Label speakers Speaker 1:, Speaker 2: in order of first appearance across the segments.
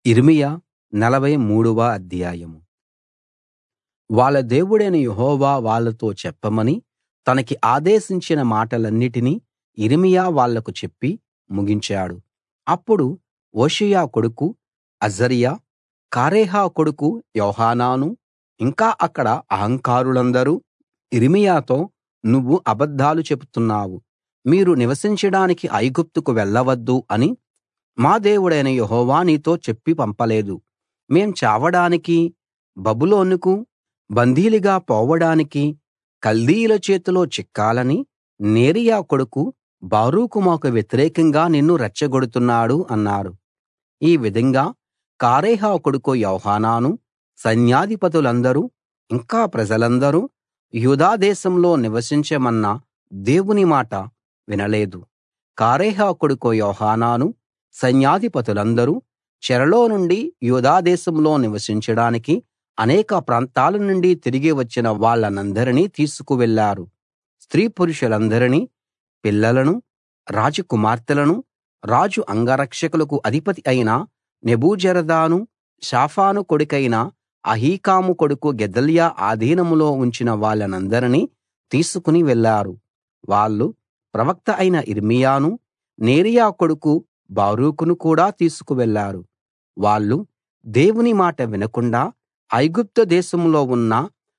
Speaker 1: యిర్మీయా నలభై మూడవ అధ్యాయం వాళ్ళ దేవుడైన యెహోవా వాళ్ళతో చెప్పమని తనకి ఆదేశించిన మాటలన్నిటినీ యిర్మీయా వాళ్లకు చెప్పి ముగించాడు అప్పుడు హోషేయ కొడుకు అజర్యా కారేహ కొడుకు యోహానాను ఇంకా అక్కడ అహంకారులందరూ యిర్మీయాతో నువ్వు అబద్ధాలు చెబుతున్నావు మీరు నివసించడానికి ఐగుప్తుకు వెళ్ళవద్దు అని మా దేవుడైన యెహోవా నీతో చెప్పి పంపలేదు మేం చావడానికీ బబులోనుకు బందీలుగా పోవడానికీ కల్దీయుల చేతిలో చిక్కాలని నేరీయా కొడుకు బారూకు మాకు వ్యతిరేకంగా నిన్ను రెచ్చగొడుతున్నాడు అన్నారు ఈ విధంగా కారేహ కొడుకు యోహానాను సైన్యాధిపతులందరూ ఇంకా ప్రజలందరూ యూదా దేశంలో నివసించమన్న దేవుని మాట వినలేదు కారేహ కొడుకు యోహానాను సైన్యాధిపతులందరూ చెరలో నుండి యూదా దేశంలో నివసించడానికి అనేక ప్రాంతాల నుండి తిరిగి వచ్చిన వాళ్ళనందరినీ తీసుకు వెళ్ళారు స్త్రీ పురుషులందరినీ పిల్లలను రాజకుమార్తెలను రాజు అంగరక్షకులకు అధిపతి అయిన నెబూజరదాను షాఫాను కొడుకైన అహీకాము కొడుకు గెదల్యా ఆధీనంలో ఉంచిన వాళ్ళనందరినీ తీసుకుని వెళ్ళారు వాళ్ళు ప్రవక్త అయిన యిర్మీయాను నేరీయా కొడుకు బారూకును కూడా తీసుకు వెళ్ళారు వాళ్ళు దేవుని మాట వినకుండా ఐగుప్తు దేశంలో ఉన్న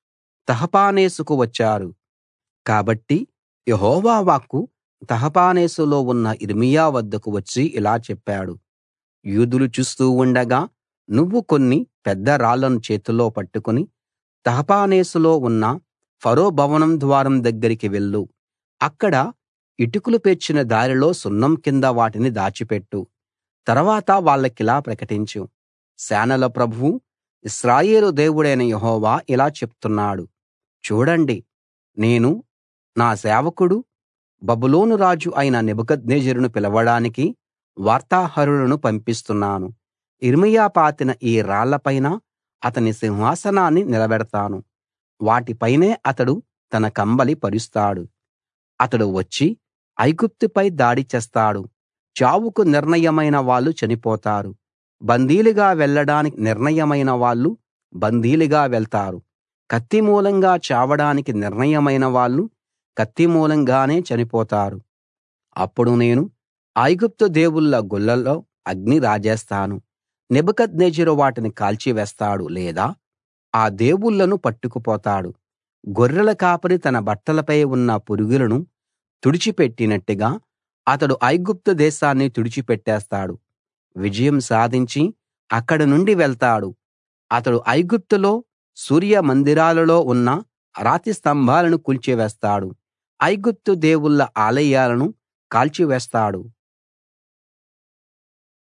Speaker 1: తహపనేసుకు వచ్చారు కాబట్టి యెహోవా వాక్కు తహపనేసులో ఉన్న యిర్మీయా వద్దకు వచ్చి ఇలా చెప్పాడు యూదులు చూస్తూ ఉండగా నువ్వు కొన్ని పెద్ద రాళ్లను చేతిలో పట్టుకుని తహపనేసులో ఉన్న ఫరో భవనం ద్వారం దగ్గరికి వెళ్ళు అక్కడ ఇటుకలు పేర్చిన దారిలో సున్నం కింద వాటిని దాచిపెట్టు తర్వాత వాళ్ళకిలా ప్రకటించు సేనల ప్రభువు ఇశ్రాయేలు దేవుడైన యెహోవా ఇలా చెప్తున్నాడు చూడండి నేను నా సేవకుడు బబులోను రాజు అయిన నెబుకద్నెజరును పిలవడానికి వార్తాహరులను పంపిస్తున్నాను యిర్మీయా పాతిన ఈ రాళ్లపైన అతని సింహాసనాన్ని నిలబెడతాను వాటిపైనే అతడు తన కంబలి పరుస్తాడు అతడు వచ్చి ఐగుప్తుపై దాడి చేస్తాడు చావుకు నిర్ణయమైన వాళ్ళు చనిపోతారు బందీలుగా వెళ్ళడానికి నిర్ణయమైన వాళ్ళు బందీలుగా వెళ్తారు కత్తి మూలంగా చావడానికి నిర్ణయమైన వాళ్ళు కత్తి మూలంగానే చనిపోతారు అప్పుడు నేను ఐగుప్తు దేవుళ్ళ గుళ్లలో అగ్ని రాజేస్తాను నెబుకద్నెజరు వాటిని కాల్చివేస్తాడు లేదా ఆ దేవుళ్ళను పట్టుకుపోతాడు గొర్రెల కాపరి తన బట్టలపై ఉన్న పురుగులను తుడిచిపెట్టినట్టుగా అతడు ఐగుప్తు దేశాన్ని తుడిచిపెట్టేస్తాడు విజయం సాధించి అక్కడి నుండి వెళ్తాడు అతడు ఐగుప్తులో సూర్య మందిరాలలో ఉన్న రాతి స్తంభాలను కూల్చివేస్తాడు ఐగుప్తు దేవుళ్ళ ఆలయాలను కాల్చివేస్తాడు